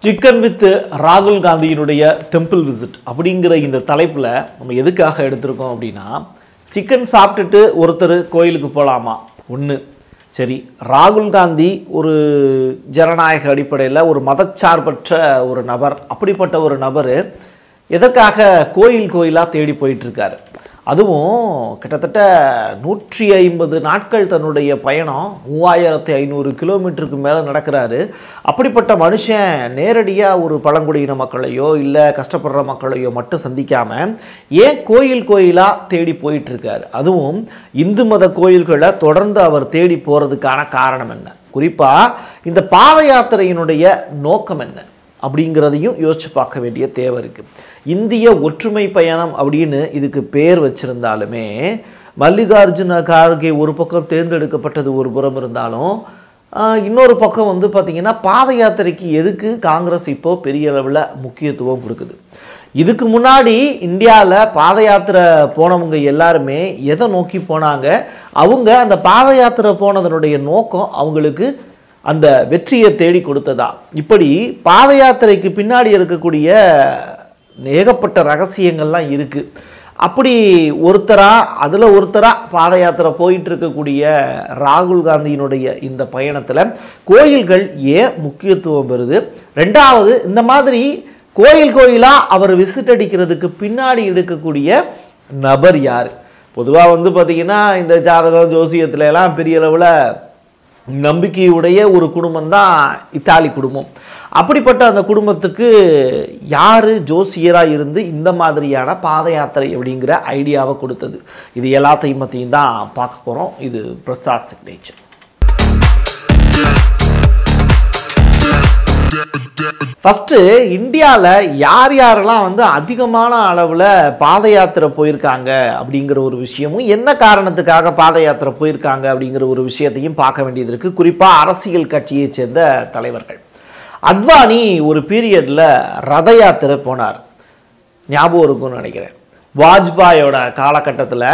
chicken with ராகுல் காந்தியினுடைய temple visit அப்படிங்கிற இந்த தலைப்பில் நம்ம எதுக்காக எடுத்திருக்கோம் அப்படின்னா சிக்கன் சாப்பிட்டுட்டு ஒருத்தர் கோயிலுக்கு போகலாமா ஒன்று சரி ராகுல் காந்தி ஒரு ஜனநாயக அடிப்படையில் ஒரு மதச்சார்பற்ற ஒரு நபர் அப்படிப்பட்ட ஒரு நபர் எதற்காக கோயில் கோயிலாக தேடி போயிட்டுருக்காரு அதுவும் கிட்டத்தட்ட நூற்றி ஐம்பது நாட்கள் தன்னுடைய பயணம் மூவாயிரத்தி ஐநூறு கிலோமீட்டருக்கு மேலே நடக்கிறாரு அப்படிப்பட்ட மனுஷன் நேரடியாக ஒரு பழங்குடியின மக்களையோ இல்லை கஷ்டப்படுற மக்களையோ மட்டும் சந்திக்காமல் ஏன் கோயில் கோயிலாக தேடி போயிட்டுருக்காரு அதுவும் இந்து மத கோயில்களை தொடர்ந்து அவர் தேடி போகிறதுக்கான காரணம் என்ன குறிப்பாக இந்த பாத யாத்திரையினுடைய நோக்கம் என்ன அப்படிங்கிறதையும் யோசிச்சு பார்க்க வேண்டிய தேவை இருக்குது இந்திய ஒற்றுமை பயணம் அப்படின்னு இதுக்கு பேர் வச்சிருந்தாலுமே மல்லிகார்ஜுன கார்கே ஒரு பக்கம் தேர்ந்தெடுக்கப்பட்டது ஒரு புறம் இருந்தாலும் ஆஹ், இன்னொரு பக்கம் வந்து பார்த்திங்கன்னா பாத யாத்திரைக்கு எதுக்கு காங்கிரஸ் இப்போ பெரிய அளவில் முக்கியத்துவம் கொடுக்குது இதுக்கு முன்னாடி இந்தியாவில் பாத யாத்திரை போனவங்க எல்லாருமே எதை நோக்கி போனாங்க அவங்க அந்த பாத யாத்திரை போனதனுடைய நோக்கம் அவங்களுக்கு அந்த வெற்றியை தேடி கொடுத்ததா இப்படி பாத யாத்திரைக்கு பின்னாடி இருக்கக்கூடிய ஏகப்பட்ட ரகசியங்கள்லாம் இருக்குது அப்படி ஒருத்தரா அதில் ஒருத்தரா பாத யாத்திரை போயிட்டு இருக்கக்கூடிய ராகுல் காந்தியினுடைய இந்த பயணத்தில் கோயில்கள் ஏன் முக்கியத்துவம் பெறுது ரெண்டாவது இந்த மாதிரி கோயில் கோயிலாக அவர் விசிட் அடிக்கிறதுக்கு பின்னாடி எடுக்கக்கூடிய நபர் யார் பொதுவாக வந்து பார்த்திங்கன்னா இந்த ஜாதகம் ஜோசியத்துல எல்லாம் பெரிய அளவில் நம்பிக்கையுடைய ஒரு குடும்பம் தான் இத்தாலி குடும்பம் அப்படிப்பட்ட அந்த குடும்பத்துக்கு யார் ஜோசியராக இருந்து இந்த மாதிரியான பாத யாத்திரை அப்படிங்கிற ஐடியாவை கொடுத்தது இது எல்லாத்தையும் பற்றியும் தான் பார்க்க போகிறோம் இது பிரசாத் சிக்னேச்சர் ஃபஸ்ட்டு இந்தியாவில் யார் யாரெல்லாம் வந்து அதிகமான அளவில் பாத யாத்திரை போயிருக்காங்க அப்படிங்கிற ஒரு விஷயமும் என்ன காரணத்துக்காக பாத யாத்திரை போயிருக்காங்க அப்படிங்கிற ஒரு விஷயத்தையும் பார்க்க வேண்டியது இருக்குது குறிப்பாக அரசியல் கட்சியைச் சேர்ந்த தலைவர்கள் அத்வானி ஒரு பீரியடில் ரத யாத்திரை போனார் ஞாபகம் இருக்கும்னு நினைக்கிறேன் வாஜ்பாயோட காலகட்டத்தில்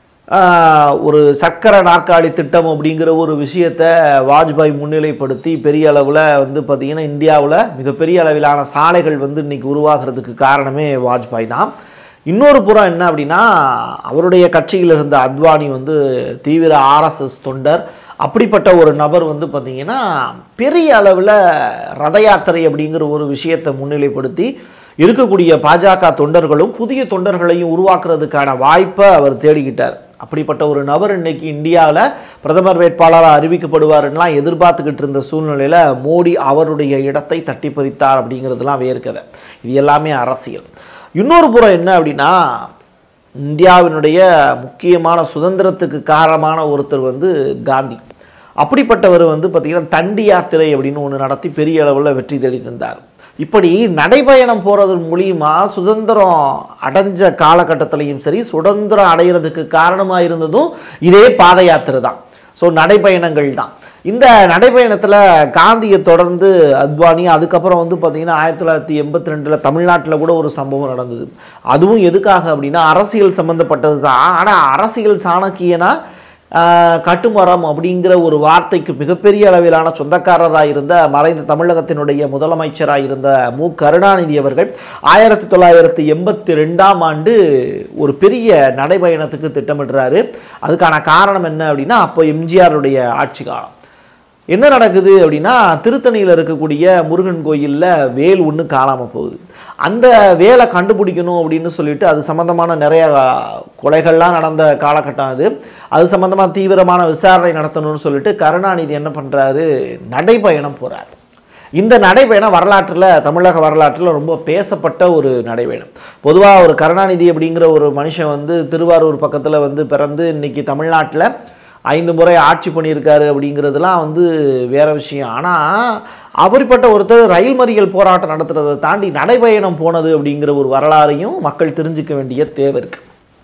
ஆஹ், ஒரு சக்கர நாற்காலி திட்டம் அப்படிங்கிற ஒரு விஷயத்தை வாஜ்பாய் முன்னிலைப்படுத்தி பெரிய அளவில் வந்து பார்த்திங்கன்னா இந்தியாவில் மிகப்பெரிய அளவிலான சாலைகள் வந்து இன்னைக்கு உருவாகிறதுக்கு காரணமே வாஜ்பாய் தான் இன்னொரு புறம் என்ன அப்படின்னா அவருடைய கட்சியில் இருந்த அத்வானி வந்து தீவிர ஆர்எஸ்எஸ் தொண்டர் அப்படிப்பட்ட ஒரு நபர் வந்து பார்த்திங்கன்னா பெரிய அளவில் ரத யாத்திரை அப்படிங்கிற ஒரு விஷயத்தை முன்னிலைப்படுத்தி இருக்கக்கூடிய பாஜக தொண்டர்களும் புதிய தொண்டர்களையும் உருவாக்குறதுக்கான வாய்ப்பை அவர் தேடிக்கிட்டார் அப்படிப்பட்ட ஒரு நபர் இன்னைக்கு இந்தியாவில் பிரதமர் வேட்பாளராக அறிவிக்கப்படுவாருன்னெலாம் எதிர்பார்த்துக்கிட்டு இருந்த சூழ்நிலையில் மோடி அவருடைய இடத்தை தட்டி பறித்தார் அப்படிங்கிறதுலாம் வேறு கதை இது எல்லாமே அரசியல் இன்னொரு புறம் என்ன அப்படின்னா இந்தியாவினுடைய முக்கியமான சுதந்திரத்துக்கு காரணமான ஒருத்தர் வந்து காந்தி அப்படிப்பட்டவர் வந்து பார்த்திங்கன்னா தண்டி யாத்திரை அப்படின்னு ஒன்று நடத்தி பெரிய அளவில் வெற்றி தேடி தந்தார் இப்படி நடைபயணம் போகிறது மூலியமா சுதந்திரம் அடைஞ்ச காலகட்டத்திலையும் சரி சுதந்திரம் அடைகிறதுக்கு காரணமாக இருந்ததும் இதே பாத யாத்திரை தான் ஸோ நடைபயணங்கள் தான் இந்த நடைபயணத்தில் காந்தியை தொடர்ந்து அத்வானி அதுக்கப்புறம் வந்து பார்த்திங்கன்னா ஆயிரத்தி தொள்ளாயிரத்தி எண்பத்தி ரெண்டில் தமிழ்நாட்டில் கூட ஒரு சம்பவம் நடந்தது அதுவும் எதுக்காக அப்படின்னா அரசியல் சம்மந்தப்பட்டது தான் ஆனால் அரசியல் சாணக்கியனா ஆஹ், கட்டுமரம் அப்படிங்கிற ஒரு வார்த்தைக்கு மிகப்பெரிய அளவிலான சொந்தக்காரராக இருந்த மறைந்த தமிழகத்தினுடைய முதலமைச்சராக இருந்த மு கருணாநிதி அவர்கள் ஆயிரத்தி தொள்ளாயிரத்தி எண்பத்தி ரெண்டாம் ஆண்டு ஒரு பெரிய நடைபயணத்துக்கு திட்டமிடுறாரு அதுக்கான காரணம் என்ன அப்படின்னா அப்போ எம்ஜிஆருடைய ஆட்சி காலம் என்ன நடக்குது அப்படின்னா திருத்தணியில் இருக்கக்கூடிய முருகன் கோயிலில் வேல் ஒன்று காணாமல் போகுது அந்த வேலை கண்டுபிடிக்கணும் அப்படின்னு சொல்லிட்டு அது சம்மந்தமான நிறைய கொலைகள்லாம் நடந்த காலகட்டம் அது அது சம்மந்தமாக தீவிரமான விசாரணை நடத்தணும்னு சொல்லிட்டு கருணாநிதி என்ன பண்ணுறாரு நடைபயணம் போகிறார் இந்த நடைபயணம் வரலாற்றில் தமிழக வரலாற்றில் ரொம்ப பேசப்பட்ட ஒரு நடைபயணம் பொதுவாக ஒரு கருணாநிதி அப்படிங்கிற ஒரு மனுஷன் வந்து திருவாரூர் பக்கத்தில் வந்து பிறந்து இன்னைக்கு தமிழ்நாட்டில் ஐந்து முறை ஆட்சி பண்ணியிருக்காரு அப்படிங்கிறதுலாம் வந்து வேற விஷயம் ஆனால் அப்படிப்பட்ட ஒருத்தர் ரயில் மறியல் போராட்டம் நடத்துறதை தாண்டி நடைபயணம் போனது அப்படிங்கிற ஒரு வரலாறையும் மக்கள் தெரிஞ்சுக்க வேண்டிய தேவை இருக்குது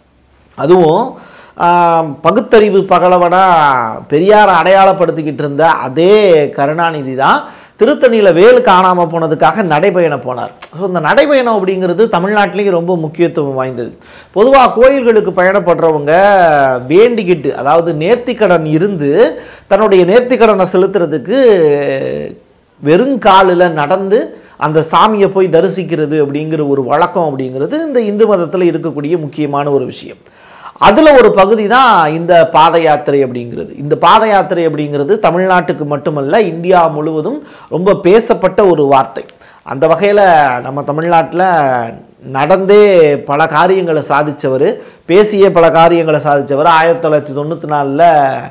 அதுவும் ஆம், பகுத்தறிவு பகலவனா பெரியாரை அடையாளப்படுத்திக்கிட்டு இருந்த அதே கருணாநிதி தான் திருத்தணியில் வேல் காணாமல் போனதுக்காக நடைபயணம் போனார் ஸோ இந்த நடைபயணம் அப்படிங்கிறது தமிழ்நாட்டிலேயும் ரொம்ப முக்கியத்துவம் வாய்ந்தது பொதுவாக கோயில்களுக்கு பயணப்படுறவங்க வேண்டிக்கிட்டு அதாவது நேர்த்திக்கடன் இருந்து தன்னுடைய நேர்த்திக்கடனை செலுத்துறதுக்கு வெறுங்காலில் நடந்து அந்த சாமியை போய் தரிசிக்கிறது அப்படிங்கிற ஒரு வழக்கம் அப்படிங்கிறது இந்த இந்து மதத்தில் இருக்கக்கூடிய முக்கியமான ஒரு விஷயம் அதில் ஒரு பகுதி தான் இந்த பாத யாத்திரை அப்படிங்கிறது இந்த பாத யாத்திரை அப்படிங்கிறது தமிழ்நாட்டுக்கு மட்டுமல்ல இந்தியா முழுவதும் ரொம்ப பேசப்பட்ட ஒரு வார்த்தை அந்த வகையில் நம்ம தமிழ்நாட்டில் நடந்தே பல காரியங்களை சாதித்தவர் பேசியே பல காரியங்களை சாதித்தவர் ஆயிரத்தி தொள்ளாயிரத்தி தொண்ணூற்றி நாலில்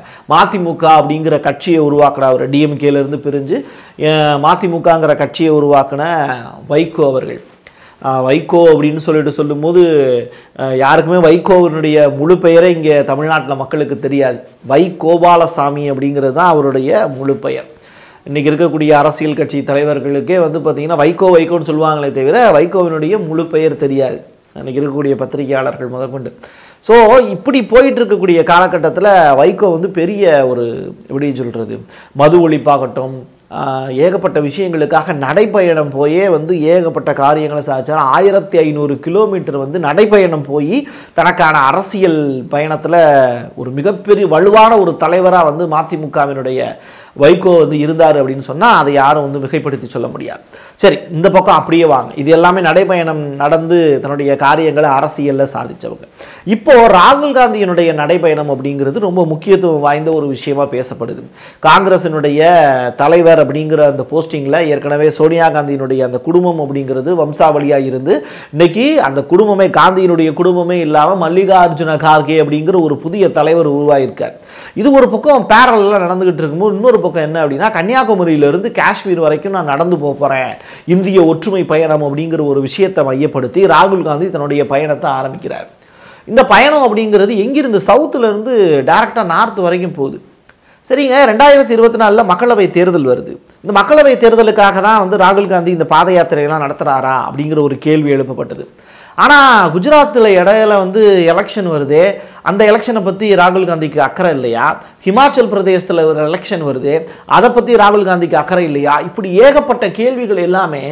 மதிமுக அப்படிங்கிற கட்சியை உருவாக்குன அவர் டிஎம்கேலேருந்து பிரிஞ்சு அஹ், மதிமுகங்கிற கட்சியை உருவாக்குன வைகோ அவர்கள் ஆஹ் வைகோ அப்படின்னு சொல்லிட்டு சொல்லும்போது ஆஹ் யாருக்குமே வைகோவினுடைய முழு பெயரே இங்கே தமிழ்நாட்டில் மக்களுக்கு தெரியாது வை கோபாலசாமி அப்படிங்கிறது தான் அவருடைய முழு பெயர் இன்றைக்கி இருக்கக்கூடிய அரசியல் கட்சி தலைவர்களுக்கே வந்து பார்த்திங்கன்னா வைகோ வைகோன்னு சொல்லுவாங்களே தவிர வைகோவினுடைய முழு பெயர் தெரியாது இன்றைக்கி இருக்கக்கூடிய பத்திரிகையாளர்கள் முதற்கொண்டு ஸோ இப்படி போயிட்டு இருக்கக்கூடிய காலகட்டத்தில் வைகோ வந்து பெரிய ஒரு எப்படி சொல்கிறது மது ஒழிப்பாகட்டும் ஆஹ் ஏகப்பட்ட விஷயங்களுக்காக நடைப்பயணம் போயே வந்து ஏகப்பட்ட காரியங்களை சாதிச்சார் ஆயிரத்தி ஐநூறு கிலோமீட்டர் வந்து நடைப்பயணம் போய் தனக்கான அரசியல் பயணத்தில் ஒரு மிகப்பெரிய வலுவான ஒரு தலைவராக வந்து மதிமுகவினுடைய வைகோ வந்து இருந்தார் அப்படின்னு சொன்னால் அதை யாரும் வந்து மிகைப்படுத்தி சொல்ல முடியாது சரி இந்த பக்கம் அப்படியே வாங்க இது எல்லாமே நடைப்பயணம் நடந்து தன்னுடைய காரியங்களை அரசியலில் சாதிச்சவங்க இப்போ ராகுல் காந்தியினுடைய நடைப்பயணம் அப்படிங்கிறது ரொம்ப முக்கியத்துவம் வாய்ந்த ஒரு விஷயமா பேசப்படுது காங்கிரசினுடைய தலைவர் அப்படிங்கிற அந்த போஸ்டிங்கில் ஏற்கனவே சோனியா காந்தியினுடைய அந்த குடும்பம் அப்படிங்கிறது வம்சாவளியாக இருந்து இன்னைக்கு அந்த குடும்பமே காந்தியினுடைய குடும்பமே இல்லாமல் மல்லிகார்ஜுன கார்கே அப்படிங்கிற ஒரு புதிய தலைவர் உருவாயிருக்கார் இது ஒரு பக்கம் பேரலாம் நடந்துகிட்டு இருக்கும்போது இன்னொரு பக்கம் என்ன அப்படின்னா கன்னியாகுமரியிலிருந்து காஷ்மீர் வரைக்கும் நான் நடந்து போக போகிறேன் இந்திய ஒற்றுமை பயணம் அப்படிங்கிற ஒரு விஷயத்தை மையப்படுத்தி ராகுல் காந்தி தன்னுடைய பயணத்தை ஆரம்பிக்கிறார் இந்த பயணம் அப்படிங்கிறது எங்கிருந்து சவுத்துல இருந்து டைரக்டாக நார்த் வரைக்கும் போகுது சரிங்க ரெண்டாயிரத்தி இருபத்தி நாலில் மக்களவை தேர்தல் வருது இந்த மக்களவை தேர்தலுக்காக தான் வந்து ராகுல் காந்தி இந்த பாத யாத்திரையெல்லாம் நடத்துகிறாரா அப்படிங்கிற ஒரு கேள்வி எழுப்பப்பட்டது ஆனால் குஜராத்தில் இடையில வந்து எலெக்ஷன் வருதே அந்த எலெக்ஷனை பற்றி ராகுல் காந்திக்கு அக்கறை இல்லையா ஹிமாச்சல் பிரதேசத்தில் ஒரு எலெக்ஷன் வருது அதை பற்றி ராகுல் காந்திக்கு அக்கறை இல்லையா இப்படி ஏகப்பட்ட கேள்விகள் எல்லாமே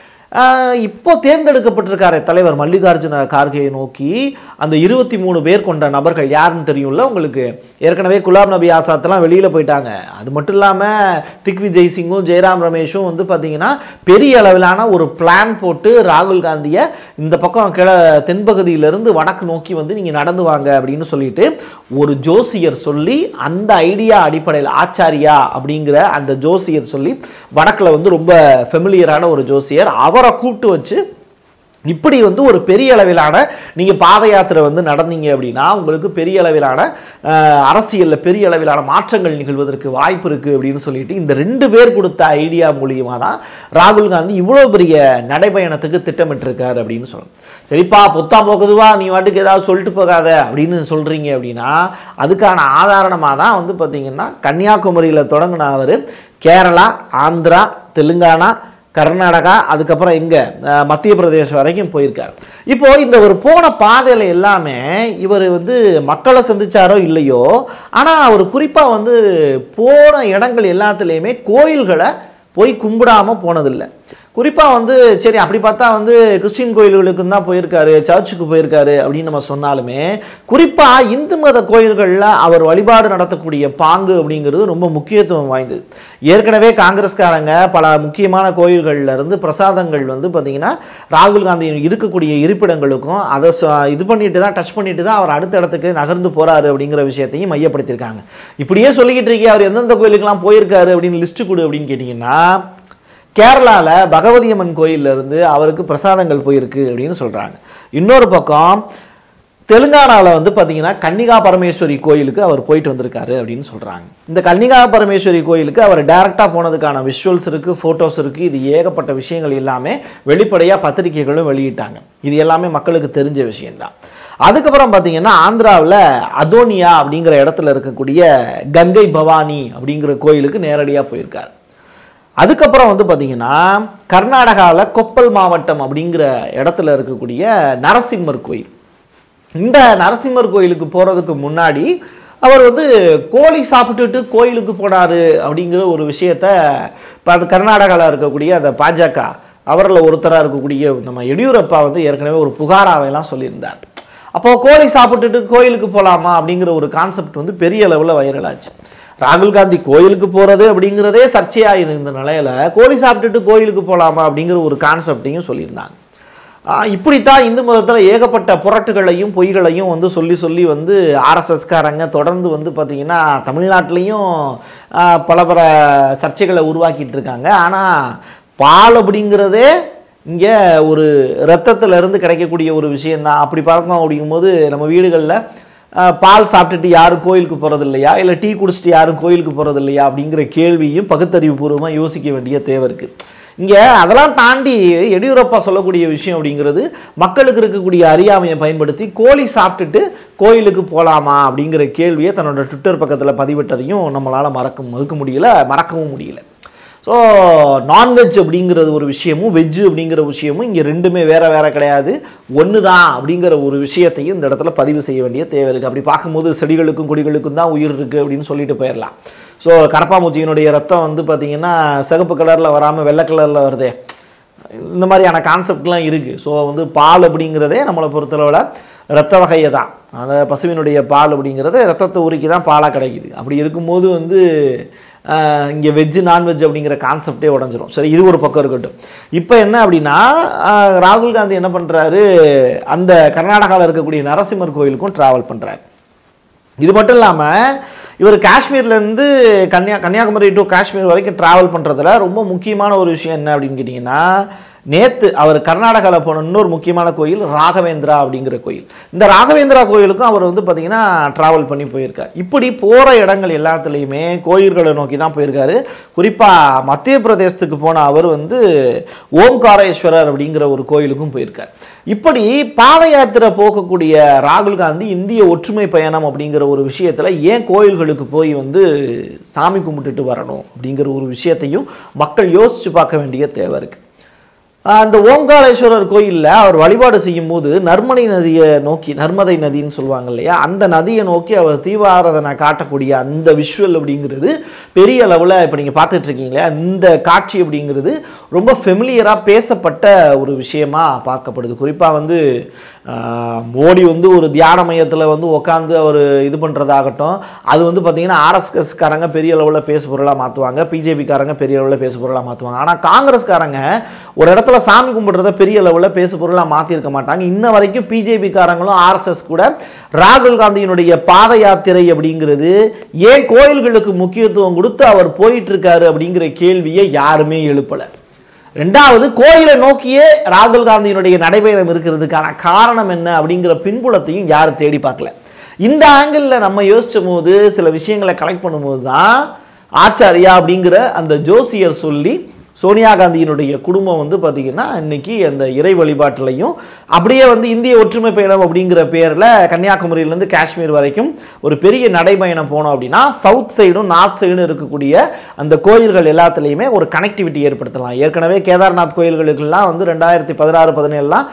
ஆஹ், இப்போ தேர்ந்தெடுக்கப்பட்டிருக்காரே தலைவர் மல்லிகார்ஜுன கார்கேயை நோக்கி அந்த இருபத்தி மூணு பேர் கொண்ட நபர்கள் யாருன்னு தெரியும்ல உங்களுக்கு ஏற்கனவே குலாம் நபி ஆசாத்லாம் வெளியில் போயிட்டாங்க அது மட்டும் இல்லாமல் திக் விஜய் சிங்கும் ஜெயராம் ரமேஷும் வந்து பார்த்தீங்கன்னா பெரிய அளவிலான ஒரு பிளான் போட்டு ராகுல் காந்தியை இந்த பக்கம் கிழ தென்பகுதியிலிருந்து வடக்கு நோக்கி வந்து நீங்கள் நடந்து வாங்க அப்படின்னு சொல்லிட்டு ஒரு ஜோசியர் சொல்லி அந்த ஐடியா அடிப்படையில் ஆச்சாரியா அப்படிங்கிற அந்த ஜோசியர் சொல்லி வடக்கில் வந்து ரொம்ப ஃபெமிலியரான ஒரு ஜோசியர் அவரை கூப்பிட்டு வச்சு இப்படி வந்து ஒரு பெரிய அளவிலான நீங்கள் பாத யாத்திரை வந்து நடந்தீங்க அப்படின்னா உங்களுக்கு பெரிய அளவிலான அஹ், அரசியல்ல பெரிய அளவிலான மாற்றங்கள் நிகழ்வதற்கு வாய்ப்பு இருக்குது அப்படின்னு சொல்லிட்டு இந்த ரெண்டு பேர் கொடுத்த ஐடியா மூலியமாக தான் ராகுல் காந்தி இவ்வளோ பெரிய நடைபயணத்துக்கு திட்டமிட்டிருக்காரு அப்படின்னு சொல்லணும் சரிப்பா பொத்தா போகுதுவா நீ வாட்டுக்கு ஏதாவது சொல்லிட்டு போகாத அப்படின்னு சொல்கிறீங்க அப்படின்னா அதுக்கான ஆதாரணமாக தான் வந்து பார்த்தீங்கன்னா கன்னியாகுமரியில் தொடங்கின அவர் கேரளா ஆந்திரா தெலுங்கானா கர்நாடகா அதுக்கப்புறம் எங்கே மத்திய பிரதேசம் வரைக்கும் போயிருக்கார் இப்போ இந்த ஒரு போன பாதையில் எல்லாமே இவர் வந்து மக்களை சந்திச்சாரோ இல்லையோ ஆனால் அவர் குறிப்பாக வந்து போன இடங்கள் எல்லாத்துலேயுமே கோயில்களை போய் கும்பிடாம போனதில்லை குறிப்பாக வந்து சரி அப்படி பார்த்தா வந்து கிறிஸ்டின் கோயில்களுக்கு தான் போயிருக்காரு சர்ச்சுக்கு போயிருக்காரு அப்படின்னு நம்ம சொன்னாலுமே குறிப்பாக இந்து மத கோயில்களில் அவர் வழிபாடு நடத்தக்கூடிய பாங்கு அப்படிங்கிறது ரொம்ப முக்கியத்துவம் வாய்ந்தது ஏற்கனவே காங்கிரஸ்காரங்க பல முக்கியமான கோயில்கள்ல இருந்து பிரசாதங்கள் வந்து பார்த்தீங்கன்னா ராகுல் காந்தி இருக்கக்கூடிய இருப்பிடங்களுக்கும் அதை ச- இது பண்ணிட்டு தான் டச் பண்ணிட்டு தான் அவர் அடுத்த இடத்துக்கு நகர்ந்து போறாரு அப்படிங்கிற விஷயத்தையும் மையப்படுத்தியிருக்காங்க இப்படியே சொல்லிக்கிட்டு இருக்கே அவர் எந்தெந்த கோயிலுக்கெல்லாம் போயிருக்காரு அப்படின்னு லிஸ்ட் கொடு அப்படின்னு கேட்டிங்கன்னா கேரளால பகவதி அம்மன் கோயில்ல இருந்து அவருக்கு பிரசாதங்கள் போயிருக்கு அப்படின்னு சொல்றாங்க இன்னொரு பக்கம் தெலுங்கானாவில் வந்து பார்த்தீங்கன்னா கன்னிகா பரமேஸ்வரி கோயிலுக்கு அவர் போயிட்டு வந்திருக்காரு அப்படின்னு சொல்கிறாங்க இந்த கன்னிகா பரமேஸ்வரி கோயிலுக்கு அவர் டைரெக்டாக போனதுக்கான விஷுவல்ஸ் இருக்குது ஃபோட்டோஸ் இருக்குது இது ஏகப்பட்ட விஷயங்கள் எல்லாமே வெளிப்படையாக பத்திரிகைகளும் வெளியிட்டாங்க இது எல்லாமே மக்களுக்கு தெரிஞ்ச விஷயம்தான் அதுக்கப்புறம் பார்த்தீங்கன்னா ஆந்திராவில் அதோனியா அப்படிங்கிற இடத்துல இருக்கக்கூடிய கங்கை பவானி அப்படிங்கிற கோயிலுக்கு நேரடியாக போயிருக்காரு அதுக்கப்புறம் வந்து பார்த்தீங்கன்னா கர்நாடகாவில் கொப்பல் மாவட்டம் அப்படிங்கிற இடத்துல இருக்கக்கூடிய நரசிம்மர் கோயில் இந்த நரசிம்மர் கோயிலுக்கு போகிறதுக்கு முன்னாடி அவர் வந்து கோழி சாப்பிட்டுட்டு கோயிலுக்கு போனார் அப்படிங்கிற ஒரு விஷயத்த இப்போ அது கர்நாடகாவில் இருக்கக்கூடிய அந்த பாஜக அவரில் ஒருத்தராக இருக்கக்கூடிய நம்ம எடியூரப்பா வந்து ஏற்கனவே ஒரு புகாராவையெல்லாம் சொல்லியிருந்தார் அப்போ கோழி சாப்பிட்டுட்டு கோயிலுக்கு போகலாமா அப்படிங்கிற ஒரு கான்செப்ட் வந்து பெரிய அளவில் வைரல் ஆச்சு ராகுல் காந்தி கோயிலுக்கு போகிறது அப்படிங்கிறதே சர்ச்சையாக இருந்த நிலையில கோழி சாப்பிட்டுட்டு கோயிலுக்கு போகலாமா அப்படிங்கிற ஒரு கான்செப்டையும் சொல்லியிருந்தாங்க ஆஹ் இப்படித்தான் இந்து மதத்தில் ஏகப்பட்ட புரட்டுகளையும் பொய்களையும் வந்து சொல்லி சொல்லி வந்து ஆர்எஸ்எஸ்காரங்க தொடர்ந்து வந்து பார்த்திங்கன்னா தமிழ்நாட்டிலையும் ஆஹ் பல பல சர்ச்சைகளை உருவாக்கிட்டு இருக்காங்க ஆனால் பால் அப்படிங்கிறதே இங்கே ஒரு ரத்தத்துல இருந்து கிடைக்கக்கூடிய ஒரு விஷயந்தான் அப்படி பார்க்கணும் அப்படிங்கும்போது நம்ம வீடுகளில் பால் சாப்பிட்டுட்டு யாரும் கோயிலுக்கு போகிறது இல்லையா இல்லை டீ குடிச்சிட்டு யாரும் கோயிலுக்கு போகிறது இல்லையா அப்படிங்கிற கேள்வியும் பகுத்தறிவு பூர்வமாக யோசிக்க வேண்டிய தேவை இருக்குது இங்கே அதெல்லாம் தாண்டி எடியூரப்பா சொல்லக்கூடிய விஷயம் அப்படிங்கிறது மக்களுக்கு இருக்கக்கூடிய அறியாமையை பயன்படுத்தி கோழி சாப்பிட்டுட்டு கோயிலுக்கு போகலாமா அப்படிங்கிற கேள்வியை தன்னோட ட்விட்டர் பக்கத்தில் பதிவிட்டதையும் நம்மளால் மறக்க மறுக்க முடியல மறக்கவும் முடியல ஸோ நான்வெஜ் அப்படிங்கிறது ஒரு விஷயமும் வெஜ்ஜு அப்படிங்கிற விஷயமும் இங்கே ரெண்டுமே வேற வேற கிடையாது ஒன்று தான் அப்படிங்கிற ஒரு விஷயத்தையும் இந்த இடத்துல பதிவு செய்ய வேண்டிய தேவை இருக்குது அப்படி பார்க்கும்போது செடிகளுக்கும் கொடிகளுக்கும் தான் உயிர் இருக்குது அப்படின்னு சொல்லிட்டு போயிடலாம் ஸோ கரப்பாம்பூச்சியினுடைய ரத்தம் வந்து பார்த்திங்கன்னா சிகப்பு கலரில் வராமல் வெள்ளை கலரில் வருதே இந்த மாதிரியான கான்செப்ட்லாம் இருக்குது ஸோ வந்து பால் அப்படிங்கிறதே நம்மளை பொறுத்தளவில் ரத்த வகையை தான் அந்த பசுவினுடைய பால் அப்படிங்கிறது ரத்தத்தை உருக்கி தான் பாலாக கிடைக்குது அப்படி இருக்கும்போது வந்து இங்கே வெஜ்ஜு நான்வெஜ் அப்படிங்கிற கான்செப்டே உடஞ்சிரும் சரி இது ஒரு பக்கம் இருக்கட்டும் இப்போ என்ன அப்படின்னா ஆஹ், ராகுல் காந்தி என்ன பண்ணுறாரு அந்த கர்நாடகாவில் இருக்கக்கூடிய நரசிம்மர் கோயிலுக்கும் ட்ராவல் பண்ணுறாரு இது மட்டும் இல்லாமல் இவர் காஷ்மீர்லேருந்து கன்னியா கன்னியாகுமரி டு காஷ்மீர் வரைக்கும் ட்ராவல் பண்ணுறதுல ரொம்ப முக்கியமான ஒரு விஷயம் என்ன அப்படின்னு கேட்டிங்கன்னா நேற்று அவர் கர்நாடகாவில் போன இன்னொரு முக்கியமான கோயில் ராகவேந்திரா அப்படிங்கிற கோயில் இந்த ராகவேந்திரா கோயிலுக்கும் அவர் வந்து பார்த்திங்கன்னா ட்ராவல் பண்ணி போயிருக்கார் இப்படி போகிற இடங்கள் எல்லாத்துலேயுமே கோயில்களை நோக்கி தான் போயிருக்காரு குறிப்பாக மத்திய பிரதேசத்துக்கு போன அவர் வந்து ஓம்காரேஸ்வரர் அப்படிங்கிற ஒரு கோயிலுக்கும் போயிருக்கார் இப்படி பாத யாத்திரை போகக்கூடிய ராகுல் காந்தி இந்திய ஒற்றுமை பயணம் அப்படிங்கிற ஒரு விஷயத்தில் ஏன் கோயில்களுக்கு போய் வந்து சாமி கும்பிட்டுட்டு வரணும் அப்படிங்கிற ஒரு விஷயத்தையும் மக்கள் யோசித்து பார்க்க வேண்டிய தேவை இருக்குது அந்த ஓங்காரேஸ்வரர் கோயிலில் அவர் வழிபாடு செய்யும்போது நர்மதை நதியை நோக்கி நர்மதை நதின்னு சொல்லுவாங்க இல்லையா அந்த நதியை நோக்கி அவர் தீபாராதனை காட்டக்கூடிய அந்த விஷுவல் அப்படிங்கிறது பெரிய அளவில் இப்போ நீங்கள் பார்த்துட்டு இருக்கீங்களே இந்த காட்சி அப்படிங்கிறது ரொம்ப ஃபெமிலியராக பேசப்பட்ட ஒரு விஷயமா பார்க்கப்படுது குறிப்பாக வந்து ஆஹ், மோடி வந்து ஒரு தியான மையத்தில் வந்து உட்காந்து அவர் இது பண்ணுறதாகட்டும் அது வந்து பார்த்தீங்கன்னா ஆர்எஸ்எஸ்காரங்க பெரிய அளவில் பேசு பொருளாக மாற்றுவாங்க பிஜேபிக்காரங்க பெரிய அளவில் பேசு பொருளாக மாற்றுவாங்க ஆனால் காங்கிரஸ்காரங்க ஒரு இடத்துல சாமி கும்பிட்றத பெரிய அளவில் பேசு பொருளாக மாற்றிருக்க மாட்டாங்க இன்ன வரைக்கும் பிஜேபிக்காரங்களும் ஆர்எஸ்எஸ் கூட ராகுல் காந்தியினுடைய பாத யாத்திரை அப்படிங்கிறது ஏன் கோயில்களுக்கு முக்கியத்துவம் கொடுத்து அவர் போயிட்டு இருக்காரு அப்படிங்கிற கேள்வியை யாருமே எழுப்பலை ரெண்டாவது கோயிலை நோக்கியே ராகுல் காந்தியினுடைய நடைபயணம் இருக்கிறதுக்கான காரணம் என்ன அப்படிங்கிற பின்புலத்தையும் யாரும் தேடி பார்க்கல இந்த ஆங்கிளில் நம்ம யோசிச்ச போது சில விஷயங்களை கலெக்ட் பண்ணும்போது தான் ஆச்சாரியா அப்படிங்கிற அந்த ஜோசியர் சொல்லி சோனியா காந்தியினுடைய குடும்பம் வந்து பார்த்திங்கன்னா இன்னைக்கு அந்த இறை வழிபாட்டிலையும் அப்படியே வந்து இந்திய ஒற்றுமை பயணம் அப்படிங்கிற பேரில் கன்னியாகுமரியிலேருந்து காஷ்மீர் வரைக்கும் ஒரு பெரிய நடைபயணம் போனோம் அப்படின்னா சவுத் சைடும் நார்த் சைடும் இருக்கக்கூடிய அந்த கோயில்கள் எல்லாத்துலேயுமே ஒரு கனெக்டிவிட்டி ஏற்படுத்தலாம் ஏற்கனவே கேதார்நாத் கோயில்களுக்கெல்லாம் வந்து ரெண்டாயிரத்தி பதினாறு பதினேழுலாம்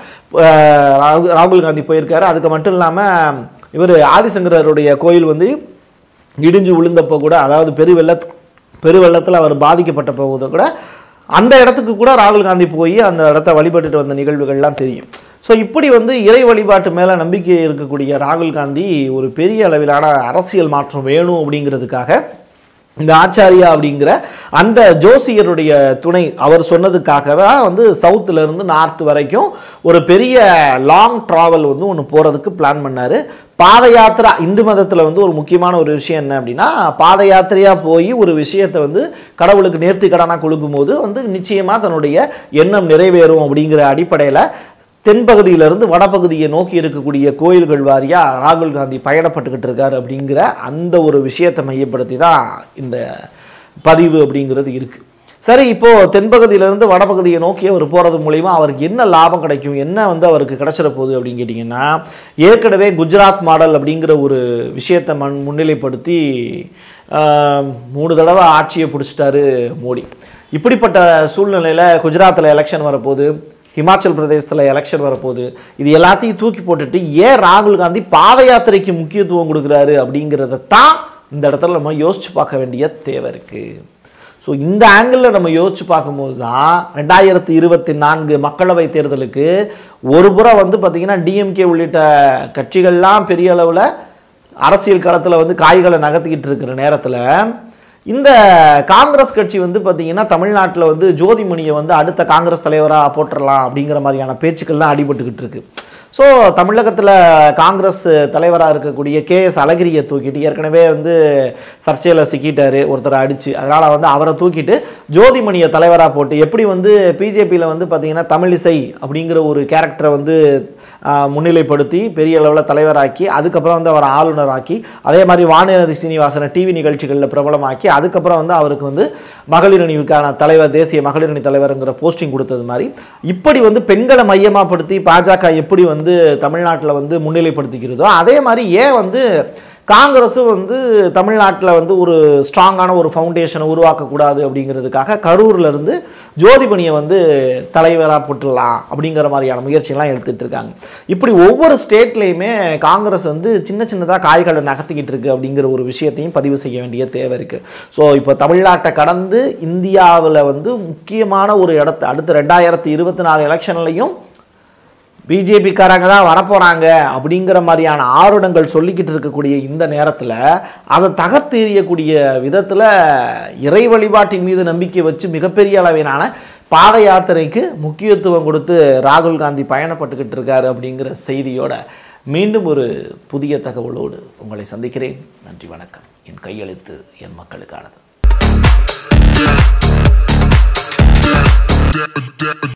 ராகுல் காந்தி போயிருக்காரு அதுக்கு மட்டும் இல்லாமல் இவர் ஆதிசங்கரருடைய கோயில் வந்து இடிஞ்சு விழுந்தப்போ கூட அதாவது பெருவெள்ள பெருவெள்ளத்தில் அவர் பாதிக்கப்பட்ட போது கூட அந்த இடத்துக்கு கூட ராகுல் காந்தி போய் அந்த இடத்த வழிபட்டுட்டு வந்த நிகழ்வுகள்லாம் தெரியும் ஸோ இப்படி வந்து இறை வழிபாட்டு மேலே நம்பிக்கை இருக்கக்கூடிய ராகுல் காந்தி ஒரு பெரிய அளவிலான அரசியல் மாற்றம் வேணும் அப்படிங்கிறதுக்காக இந்த ஆச்சாரியா அப்படிங்கிற அந்த ஜோசியருடைய துணை அவர் சொன்னதுக்காகவே வந்து சவுத்துல இருந்து நார்த் வரைக்கும் ஒரு பெரிய லாங் டிராவல் வந்து ஒன்று போகிறதுக்கு பிளான் பண்ணார் பாத யாத்திரா இந்து மதத்தில் வந்து ஒரு முக்கியமான ஒரு விஷயம் என்ன அப்படின்னா பாத யாத்திரையாக போய் ஒரு விஷயத்தை வந்து கடவுளுக்கு நேர்த்தி கடனாக கொடுக்கும்போது வந்து நிச்சயமாக தன்னுடைய எண்ணம் நிறைவேறும் அப்படிங்கிற அடிப்படையில் தென்பகுதியிலிருந்து வடபகுதியை நோக்கி இருக்கக்கூடிய கோயில்கள் வாரியா ராகுல் காந்தி பயணப்பட்டுக்கிட்டு இருக்காரு அப்படிங்கிற அந்த ஒரு விஷயத்தை மையப்படுத்தி தான் இந்த பதிவு அப்படிங்கிறது இருக்கு சரி இப்போ தென்பகுதியிலிருந்து வடபகுதியை நோக்கி அவர் போகிறது மூலிமா அவருக்கு என்ன லாபம் கிடைக்கும் என்ன வந்து அவருக்கு கிடைச்சிட போகுது அப்படின்னு கேட்டிங்கன்னா ஏற்கனவே குஜராத் மாடல் அப்படிங்கிற ஒரு விஷயத்தை மண் முன்னிலைப்படுத்தி ஆஹ், மூணு தடவை ஆட்சியை பிடிச்சிட்டாரு மோடி இப்படிப்பட்ட சூழ்நிலையில் குஜராத்தில் எலெக்ஷன் வரப்போகுது ஹிமாச்சல் பிரதேசத்தில் எலெக்ஷன் வரப்போகுது இது எல்லாத்தையும் தூக்கி போட்டுட்டு ஏன் ராகுல் காந்தி பாத யாத்திரைக்கு முக்கியத்துவம் கொடுக்குறாரு அப்படிங்கிறத தான் இந்த இடத்துல நம்ம யோசிச்சு பார்க்க வேண்டிய தேவை இருக்குது ஸோ இந்த ஆங்கிளில் நம்ம யோசிச்சு பார்க்கும்போது தான் ரெண்டாயிரத்தி இருபத்தி நான்கு மக்களவை தேர்தலுக்கு ஒரு புறம் வந்து பார்த்திங்கன்னா டிஎம்கே உள்ளிட்ட கட்சிகள்லாம் பெரிய அளவில் அரசியல் களத்தில் வந்து காய்களை நகர்த்திக்கிட்டு இருக்கிற நேரத்தில் இந்த காங்கிரஸ் கட்சி வந்து பார்த்தீங்கன்னா தமிழ்நாட்டில் வந்து ஜோதிமணியை வந்து அடுத்த காங்கிரஸ் தலைவராக போட்டுடலாம் அப்படிங்கிற மாதிரியான பேச்சுக்கள்லாம் அடிபட்டுக்கிட்டு இருக்கு ஸோ தமிழகத்தில் காங்கிரஸ் தலைவராக இருக்கக்கூடிய கே எஸ் அழகிரியை தூக்கிட்டு ஏற்கனவே வந்து சர்ச்சையில் சிக்கிட்டாரு ஒருத்தரை அடித்து அதனால் வந்து அவரை தூக்கிட்டு ஜோதிமணியை தலைவராக போட்டு எப்படி வந்து பிஜேபியில் வந்து பார்த்தீங்கன்னா தமிழிசை அப்படிங்கிற ஒரு கேரக்டரை வந்து ஆஹ், முன்னிலைப்படுத்தி பெரிய அளவில் தலைவராக்கி அதுக்கப்புறம் வந்து அவரை ஆளுநராக்கி அதே மாதிரி வானதி சீனிவாசனை டிவி நிகழ்ச்சிகளில் பிரபலமாக்கி அதுக்கப்புறம் வந்து அவருக்கு வந்து மகளிர் அணிவுக்கான தலைவர் தேசிய மகளிர் அணி தலைவருங்கிற போஸ்டிங் கொடுத்தது மாதிரி இப்படி வந்து பெண்களை மையமாப்படுத்தி பாஜக எப்படி வந்து தமிழ்நாட்டில் வந்து முன்னிலைப்படுத்திக்கிறதோ அதே மாதிரி ஏன் வந்து காங்கிரஸும் வந்து தமிழ்நாட்டில் வந்து ஒரு ஸ்ட்ராங்கான ஒரு ஃபவுண்டேஷனை உருவாக்கக்கூடாது அப்படிங்கிறதுக்காக கரூர்ல இருந்து ஜோதிபணியை வந்து தலைவராக போட்டுடலாம் அப்படிங்கிற மாதிரியான முயற்சியெல்லாம் எடுத்துட்டு இருக்காங்க இப்படி ஒவ்வொரு ஸ்டேட்லேயுமே காங்கிரஸ் வந்து சின்ன சின்னதாக காய்களை நகர்த்திக்கிட்டு இருக்கு அப்படிங்கிற ஒரு விஷயத்தையும் பதிவு செய்ய வேண்டிய தேவை இருக்கு ஸோ இப்போ தமிழ்நாட்டை கடந்து இந்தியாவில் வந்து முக்கியமான ஒரு இடத்த அடுத்த ரெண்டாயிரத்தி இருபத்தி நாலு எலெக்ஷன்லையும் பிஜேபிக்காரங்க தான் வரப்போகிறாங்க அப்படிங்கிற மாதிரியான ஆருடங்கள் சொல்லிக்கிட்டு இருக்கக்கூடிய இந்த நேரத்தில் அதை தகர்த்து எறியக்கூடிய விதத்தில் இறை வழிபாட்டின் மீது நம்பிக்கை வச்சு மிகப்பெரிய அளவிலான பாத யாத்திரைக்கு முக்கியத்துவம் கொடுத்து ராகுல் காந்தி பயணப்பட்டுக்கிட்டு இருக்காரு அப்படிங்கிற செய்தியோட மீண்டும் ஒரு புதிய தகவலோடு உங்களை சந்திக்கிறேன் நன்றி வணக்கம் என் கையெழுத்து என் மக்களுக்கானது